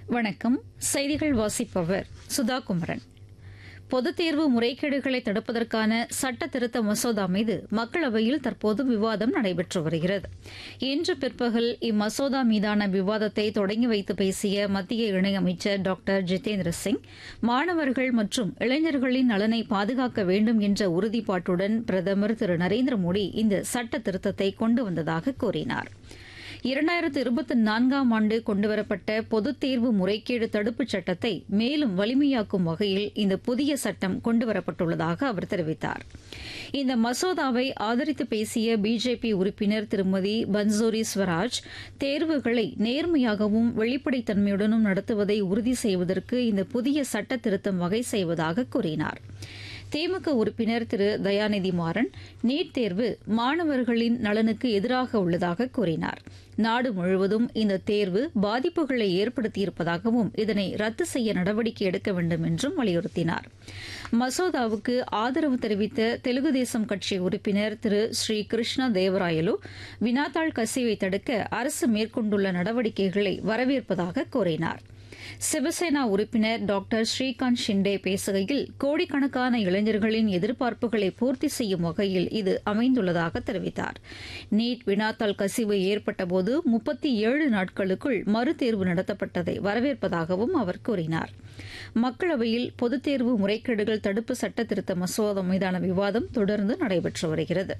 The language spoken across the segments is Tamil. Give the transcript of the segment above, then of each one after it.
வணக்கம் செய்திகள் வாசிப்பவர் சுதா குமரன் பொதுத் தேர்வு முறைகேடுகளை தடுப்பதற்கான சட்ட திருத்த மசோதா மீது மக்களவையில் தற்போது விவாதம் நடைபெற்று வருகிறது இன்று பிற்பகல் இம்மசோதா மீதான விவாதத்தை தொடங்கி வைத்து பேசிய மத்திய இணையமைச்சர் டாக்டர் ஜிதேந்திர சிங் மாணவர்கள் மற்றும் இளைஞர்களின் நலனை பாதுகாக்க வேண்டும் என்ற உறுதிப்பாட்டுடன் பிரதமர் திரு நரேந்திர மோடி இந்த சட்ட திருத்தத்தை கொண்டு வந்ததாக கூறினாா் இரண்டாயிரத்து இருபத்தி நான்காம் ஆண்டு கொண்டுவரப்பட்ட பொதுத் தேர்வு முறைகேடு தடுப்புச் சட்டத்தை மேலும் வலிமையாக்கும் வகையில் இந்த புதிய சட்டம் கொண்டுவரப்பட்டுள்ளதாக அவர் தெரிவித்தார் இந்த மசோதாவை ஆதரித்து பேசிய பிஜேபி உறுப்பினர் திருமதி பன்சோரி ஸ்வராஜ் தேர்வுகளை நேர்மையாகவும் வெளிப்படைத்தன்மையுடனும் நடத்துவதை உறுதி செய்வதற்கு இந்த புதிய சட்ட திருத்தம் வகை செய்வதாக கூறினார் திமுக உறுப்பினர் திரு தயாநிதி மாறன் நீட் தேர்வு மாணவர்களின் நலனுக்கு எதிராக உள்ளதாக கூறினார் நாடு முழுவதும் இந்த தேர்வு பாதிப்புகளை ஏற்படுத்தியிருப்பதாகவும் இதனை ரத்து செய்ய நடவடிக்கை எடுக்க வேண்டும் என்றும் வலியுறுத்தினார் மசோதாவுக்கு ஆதரவு தெரிவித்த தெலுங்கு தேசம் கட்சி உறுப்பினர் திரு ஸ்ரீ கிருஷ்ண தேவராயலு வினாத்தாள் கசிவை தடுக்க அரசு மேற்கொண்டுள்ள நடவடிக்கைகளை வரவேற்பதாக கூறினார் சிவசேனா உறுப்பினர் டாக்டர் ஸ்ரீகாந்த் ஷிண்டே பேசுகையில் கோடிக்கணக்கான இளைஞர்களின் எதிர்பார்ப்புகளை பூர்த்தி செய்யும் வகையில் இது அமைந்துள்ளதாக தெரிவித்தார் நீட் வினாத்தாள் கசிவு ஏற்பட்டபோது முப்பத்தி ஏழு நாட்களுக்குள் மறுதேர்வு நடத்தப்பட்டதை வரவேற்பதாகவும் அவர் கூறினார் மக்களவையில் பொதுத் தேர்வு முறைகேடுகள் தடுப்பு சட்ட திருத்த மசோதா மீதான விவாதம் தொடர்ந்து நடைபெற்று வருகிறது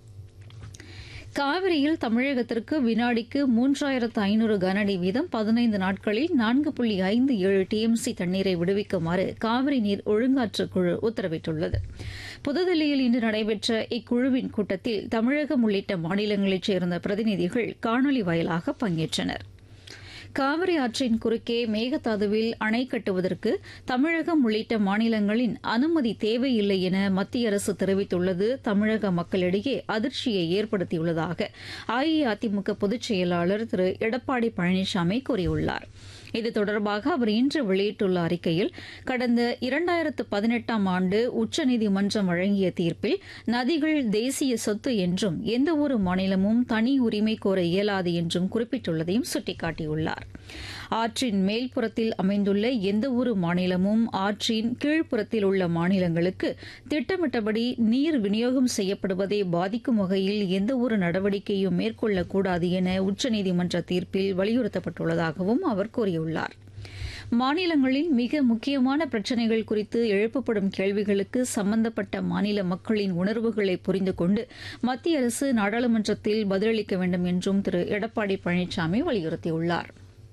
காவிரியில் தமிழகத்திற்கு வினாடிக்கு மூன்றாயிரத்து ஐநூறு கனஅடி வீதம் பதினைந்து நாட்களில் நான்கு புள்ளி ஐந்து ஏழு டிஎம்சி தண்ணீரை விடுவிக்குமாறு காவிரி நீர் ஒழுங்காற்று குழு உத்தரவிட்டுள்ளது புதுதில்லியில் இன்று நடைபெற்ற இக்குழுவின் கூட்டத்தில் தமிழகம் உள்ளிட்ட மாநிலங்களைச் சேர்ந்த பிரதிநிதிகள் காணொலி வாயிலாக பங்கேற்றனா் காவிரி ஆற்றின் குறுக்கே மேகதாதுவில் அணை கட்டுவதற்கு தமிழகம் உள்ளிட்ட மாநிலங்களின் அனுமதி தேவையில்லை என மத்திய அரசு தெரிவித்துள்ளது தமிழக மக்களிடையே அதிர்ச்சியை ஏற்படுத்தியுள்ளதாக அஇஅதிமுக பொதுச் செயலாளர் திரு எடப்பாடி பழனிசாமி கூறியுள்ளார் இது தொடர்பாக அவர் இன்று வெளியிட்டுள்ள அறிக்கையில் கடந்த இரண்டாயிரத்து பதினெட்டாம் ஆண்டு உச்சநீதிமன்றம் வழங்கிய தீர்ப்பில் நதிகள் தேசிய சொத்து என்றும் எந்தவொரு மாநிலமும் தனி உரிமை கோர இயலாது என்றும் குறிப்பிட்டுள்ளதையும் சுட்டிக்காட்டியுள்ளார் ஆற்றின் மேல்புறத்தில் அமைந்துள்ள எந்தவொரு மாநிலமும் ஆற்றின் கீழ்ப்புறத்தில் உள்ள மாநிலங்களுக்கு திட்டமிட்டபடி நீர் விநியோகம் செய்யப்படுவதை பாதிக்கும் வகையில் எந்தவொரு நடவடிக்கையும் மேற்கொள்ளக்கூடாது என உச்சநீதிமன்ற தீர்ப்பில் வலியுறுத்தப்பட்டுள்ளதாகவும் அவர் கூறியுள்ளார் மாநிலங்களில் மிக முக்கியமான பிரச்சினைகள் குறித்து எழுப்பப்படும் கேள்விகளுக்கு சம்பந்தப்பட்ட மாநில மக்களின் உணர்வுகளை புரிந்து கொண்டு மத்திய அரசு நாடாளுமன்றத்தில் பதிலளிக்க வேண்டும் என்றும் திரு எடப்பாடி பழனிசாமி வலியுறுத்தியுள்ளாா்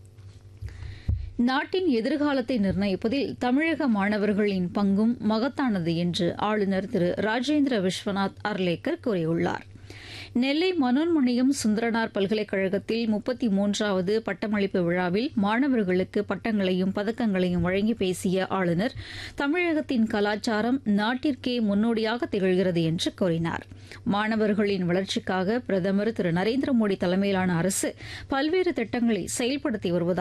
நாட்டின் எதிர்காலத்தை நிர்ணயிப்பதில் தமிழக மாணவர்களின் பங்கும் மகத்தானது என்று ஆளுநர் திரு ராஜேந்திர விஸ்வநாத் அர்லேக்கர் கூறியுள்ளார் நெல்லை மனோன்மணியம் சுந்தரனார் பல்கலைக்கழகத்தில் முப்பத்தி மூன்றாவது பட்டமளிப்பு விழாவில் மாணவர்களுக்கு பட்டங்களையும் பதக்கங்களையும் வழங்கி பேசிய ஆளுநர் தமிழகத்தின் கலாச்சாரம் நாட்டிற்கே முன்னோடியாக திகழ்கிறது என்று கூறினார் மாணவர்களின் வளர்ச்சிக்காக பிரதமர் திரு நரேந்திர மோடி தலைமையிலான அரசு பல்வேறு திட்டங்களை செயல்படுத்தி வருவதாக